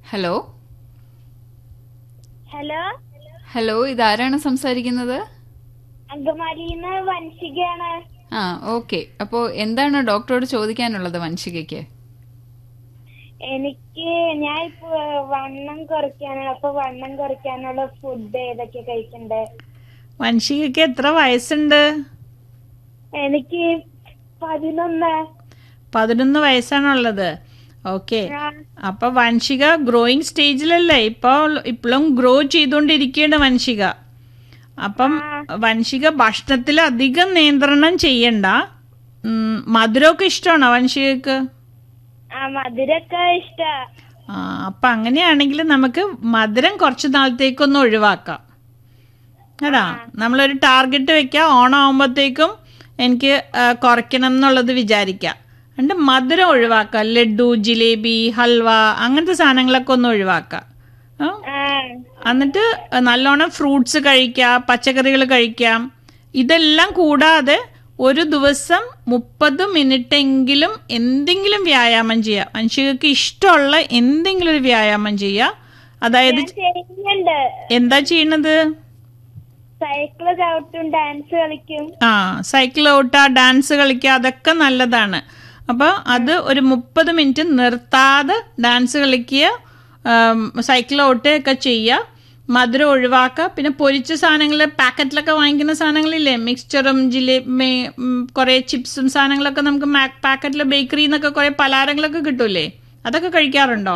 Hello hello hello ഇതാരാണ് സംസാരിക്കുന്നത് അങ്കമാലിന്ന് വൻഷികയാണ് ആ ഓക്കെ അപ്പോ എന്താണ് ഡോക്ടറോട് ചോദിക്കാനുള്ളത് വൻഷികയ്ക്ക് എനിക്ക് ഞാൻ ഇപ്പൊ വണ്ണം കുറയ്ക്കാനാണ് അപ്പൊ വണ്ണം കുറയ്ക്കാനുള്ള ഫുഡ് ഏതൊക്കെ കഴിക്കണ്ടേ വൻഷികയ്ക്ക് എത്ര വയസ്സുണ്ട് എനിക്ക് പതിനൊന്ന് പതിനൊന്ന് വയസ്സാണുള്ളത് ഓക്കെ ആ, അപ്പൊ വൻഷിക ഗ്രോയിങ് സ്റ്റേജിലല്ലേ ഇപ്പൊ ഇപ്പോഴും ഗ്രോ ചെയ്തുകൊണ്ടിരിക്കുകയാണ് വൻഷിക അപ്പം വൻഷിക ഭക്ഷണത്തിൽ അധികം നിയന്ത്രണം ചെയ്യണ്ട ഉം, മധുരമൊക്കെ ഇഷ്ടമാണോ വൻഷികക്ക് ആ മധുരൊക്കെ ഇഷ്ട ആ അപ്പൊ അങ്ങനെയാണെങ്കിൽ നമുക്ക് മധുരം കുറച്ച് നാളത്തേക്കൊന്ന് ഒഴിവാക്കാം കേട്ടാ നമ്മളൊരു ടാർഗറ്റ് വെക്കാം ഓണം ആകുമ്പോഴത്തേക്കും എനിക്ക് ആ, കുറയ്ക്കണം എന്നുള്ളത് വിചാരിക്കാം എന്നിട്ട് മധുരം ഒഴിവാക്കാം ലഡു ജിലേബി ഹൽവ അങ്ങനത്തെ സാധനങ്ങളൊക്കെ ഒന്ന് ഒഴിവാക്കാം ആ? ആ എന്നിട്ട് നല്ലോണം ഫ്രൂട്ട്സ് കഴിക്കാം പച്ചക്കറികൾ കഴിക്കാം ഇതെല്ലാം കൂടാതെ ഒരു ദിവസം മുപ്പത് മിനിറ്റ് എങ്കിലും എന്തെങ്കിലും വ്യായാമം ചെയ്യാം മനുഷ്യർക്ക് ഇഷ്ടമുള്ള എന്തെങ്കിലും ഒരു വ്യായാമം ചെയ്യാം അതായത് ചെയ്യുന്നുണ്ട് എന്താ ചെയ്യണത് സൈക്കിള് ചവിട്ടും ഡാൻസ് കളിക്കും ആ സൈക്കിൾ ഓട്ടുക ഡാൻസ് കളിക്കുക അതൊക്കെ നല്ലതാണ് അപ്പോൾ അത് ഒരു മുപ്പത് മിനിറ്റ് നിർത്താതെ ഡാൻസ് കളിക്കുക സൈക്കിൾ ഓട്ടുകയൊക്കെ ചെയ്യുക മധുരം ഒഴിവാക്കുക പിന്നെ പൊരിച്ച സാധനങ്ങൾ പാക്കറ്റിലൊക്കെ വാങ്ങിക്കുന്ന സാധനങ്ങളില്ലേ മിക്സ്ചറും ജിലേബി കുറേ ചിപ്സും സാധനങ്ങളൊക്കെ നമുക്ക് പാക്കറ്റിൽ ബേക്കറിയിൽ നിന്നൊക്കെ കുറേ പലഹാരങ്ങളൊക്കെ കിട്ടൂലേ അതൊക്കെ കഴിക്കാറുണ്ടോ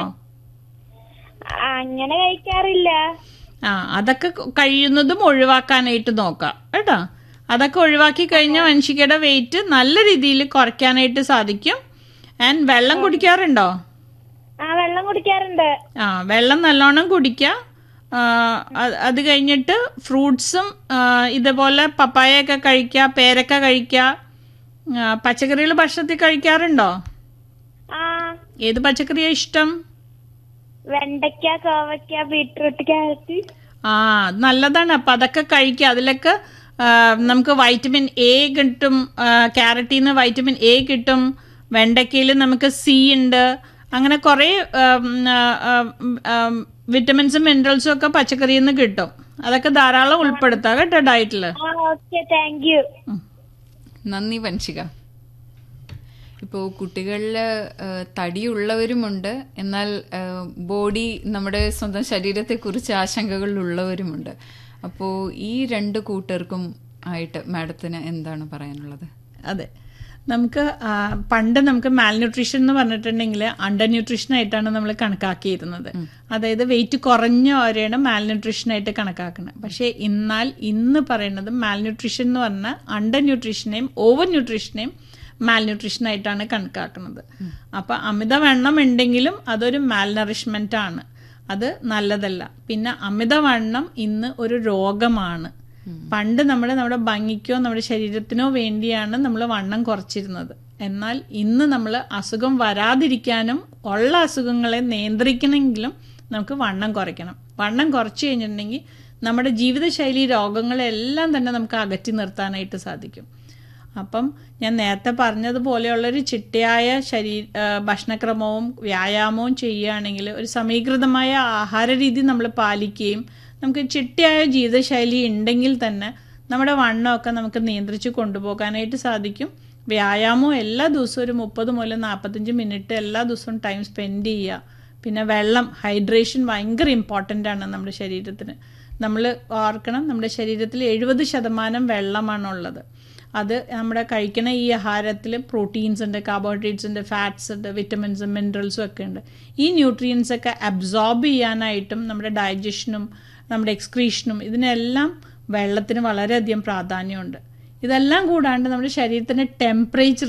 ആ, അങ്ങനെ കഴിക്കാറില്ല ആ അതൊക്കെ ക- കഴിയുന്നതും ഒഴിവാക്കാനായിട്ട് നോക്കാം കേട്ടോ അതൊക്കെ ഒഴിവാക്കി കഴിഞ്ഞാൽ വൻഷികയുടെ വെയിറ്റ് നല്ല രീതിയിൽ കുറയ്ക്കാനായിട്ട് സാധിക്കും ആൻഡ് വെള്ളം കുടിക്കാറുണ്ടോ ആ വെള്ളം കുടിക്കാറുണ്ട് ആ വെള്ളം നല്ലോണം കുടിക്കുക ആ, അത് അത് കഴിഞ്ഞിട്ട് ഫ്രൂട്ട്സും ഇതുപോലെ പപ്പായയൊക്കെ കഴിക്കുക പേരക്ക കഴിക്കുക പച്ചക്കറികൾ ഭക്ഷണത്തിൽ കഴിക്കാറുണ്ടോ ആ ഏത് പച്ചക്കറിയാണ് ഇഷ്ടം വെണ്ടയ്ക്ക കോവയ്ക്ക ബീട്രൂട്ട് ക്യാരറ്റ് ആ അത് നല്ലതാണ് അപ്പം അതൊക്കെ കഴിക്കുക അതിലൊക്കെ ആ, നമുക്ക് വൈറ്റമിൻ എ കിട്ടും ക്യാരറ്റിൽ നിന്ന് വൈറ്റമിൻ എ കിട്ടും വെണ്ടയ്ക്കയിൽ നമുക്ക് സി ഉണ്ട് അങ്ങനെ കുറേ വിറ്റമിൻസും മിനറൽസും ഒക്കെ പച്ചക്കറിയിൽ നിന്ന് കിട്ടും അതൊക്കെ ധാരാളം ഉൾപ്പെടുത്താം കേട്ടോ ഡയറ്റിൽ ആ ഓക്കെ താങ്ക് യു നന്ദി വൻഷിക ഇപ്പോൾ കുട്ടികളിൽ തടിയുള്ളവരുമുണ്ട് എന്നാൽ ആ, ബോഡി നമ്മുടെ സ്വന്തം ശരീരത്തെക്കുറിച്ച് ആശങ്കകളുള്ളവരുമുണ്ട് അപ്പോൾ ഈ രണ്ട് കൂട്ടർക്കും ആയിട്ട് മാഡത്തിന് എന്താണ് പറയാനുള്ളത് അതെ നമുക്ക് ആ, പണ്ട് നമുക്ക് മാൽന്യൂട്രീഷൻ എന്ന് പറഞ്ഞിട്ടുണ്ടെങ്കിൽ അണ്ടർ ന്യൂട്രീഷൻ ആയിട്ടാണ് നമ്മൾ കണക്കാക്കിയിരുന്നത് അതായത് വെയിറ്റ് കുറഞ്ഞവരെയാണ് മാൽന്യൂട്രീഷൻ ആയിട്ട് കണക്കാക്കുന്നത് പക്ഷേ എന്നാൽ ഇന്ന് പറയുന്നത് മാൽന്യൂട്രീഷൻ എന്ന് പറഞ്ഞാൽ അണ്ടർ ന്യൂട്രീഷനെയും ഓവർ ന്യൂട്രീഷനെയും മാൽന്യൂട്രീഷൻ ആയിട്ടാണ് കണക്കാക്കുന്നത് അപ്പൊ അമിതവണ്ണം ഉണ്ടെങ്കിലും അതൊരു മാൽനറിഷ്മെന്റ് ആണ് അത് നല്ലതല്ല പിന്നെ അമിതവണ്ണം ഇന്ന് ഒരു രോഗമാണ് പണ്ട് നമ്മൾ നമ്മുടെ ഭംഗിക്കോ നമ്മുടെ ശരീരത്തിനോ വേണ്ടിയാണ് നമ്മൾ വണ്ണം കുറച്ചിരുന്നത് എന്നാൽ ഇന്ന് നമ്മൾ അസുഖം വരാതിരിക്കാനും ഉള്ള അസുഖങ്ങളെ നിയന്ത്രിക്കണമെങ്കിലും നമുക്ക് വണ്ണം കുറയ്ക്കണം വണ്ണം കുറച്ച് കഴിഞ്ഞിട്ടുണ്ടെങ്കിൽ നമ്മുടെ ജീവിതശൈലി രോഗങ്ങളെല്ലാം തന്നെ നമുക്ക് അകറ്റി നിർത്താനായിട്ട് സാധിക്കും അപ്പം ഞാൻ നേരത്തെ പറഞ്ഞതുപോലെയുള്ളൊരു ചിട്ടയായ ശരീര ആ, ഭക്ഷണക്രമവും വ്യായാമവും ചെയ്യുകയാണെങ്കിൽ ഒരു സമീകൃതമായ ആഹാര രീതി നമ്മൾ പാലിക്കുകയും നമുക്ക് ചിട്ടയായ ജീവിതശൈലി ഉണ്ടെങ്കിൽ തന്നെ നമ്മുടെ വണ്ണമൊക്കെ നമുക്ക് നിയന്ത്രിച്ച് കൊണ്ടുപോകാനായിട്ട് സാധിക്കും വ്യായാമവും എല്ലാ ദിവസവും ഒരു മുപ്പത് മുതൽ നാൽപ്പത്തഞ്ച് മിനിറ്റ് എല്ലാ ദിവസവും ടൈം സ്പെൻഡ് ചെയ്യുക പിന്നെ വെള്ളം ഹൈഡ്രേഷൻ ഭയങ്കര ഇമ്പോർട്ടൻ്റ് ആണ് നമ്മുടെ ശരീരത്തിന് നമ്മൾ ഓർക്കണം നമ്മുടെ ശരീരത്തിൽ എഴുപത് ശതമാനം വെള്ളമാണുള്ളത് അത് നമ്മുടെ കഴിക്കുന്ന ഈ ആഹാരത്തിൽ പ്രോട്ടീൻസ് ഉണ്ട് കാർബോഹൈഡ്രേറ്റ്സ് ഉണ്ട് ഫാറ്റ്സ് ഉണ്ട് വിറ്റമിൻസും മിനറൽസും ഒക്കെ ഉണ്ട് ഈ ന്യൂട്രിയൻസ് ഒക്കെ അബ്സോർബ് ചെയ്യാനായിട്ടും നമ്മുടെ ഡൈജഷനും നമ്മുടെ എക്സ്ക്രീഷനും ഇതിനെല്ലാം വെള്ളത്തിന് വളരെയധികം പ്രാധാന്യമുണ്ട് ഇതെല്ലാം കൂടാണ്ട് നമ്മുടെ ശരീരത്തിൻ്റെ ടെമ്പറേച്ചർ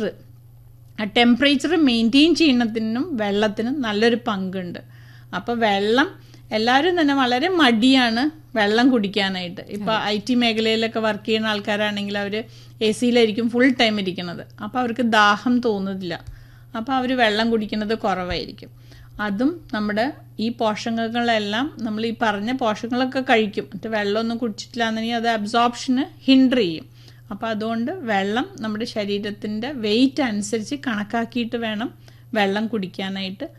ആ ടെമ്പറേച്ചർ മെയിൻറ്റെയിൻ ചെയ്യുന്നതിനും വെള്ളത്തിനും നല്ലൊരു പങ്കുണ്ട് അപ്പോൾ വെള്ളം എല്ലാവരും തന്നെ വളരെ മടിയാണ് വെള്ളം കുടിക്കാനായിട്ട് ഇപ്പോൾ ഐ ടി മേഖലയിലൊക്കെ വർക്ക് ചെയ്യുന്ന ആൾക്കാരാണെങ്കിൽ അവർ എ സിയിലായിരിക്കും ഫുൾ ടൈം ഇരിക്കുന്നത് അപ്പോൾ അവർക്ക് ദാഹം തോന്നുന്നില്ല അപ്പോൾ അവർ വെള്ളം കുടിക്കുന്നത് കുറവായിരിക്കും അതും നമ്മുടെ ഈ പോഷകങ്ങളെല്ലാം നമ്മൾ ഈ പറഞ്ഞ പോഷകങ്ങളൊക്കെ കഴിക്കും എന്നിട്ട് വെള്ളമൊന്നും കുടിച്ചിട്ടില്ല എന്നുണ്ടെങ്കിൽ അത് അബ്സോർപ്ഷന് ഹിൻഡർ ചെയ്യും അപ്പോൾ അതുകൊണ്ട് വെള്ളം നമ്മുടെ ശരീരത്തിൻ്റെ വെയിറ്റ് അനുസരിച്ച് കണക്കാക്കിയിട്ട് വേണം വെള്ളം കുടിക്കാനായിട്ട്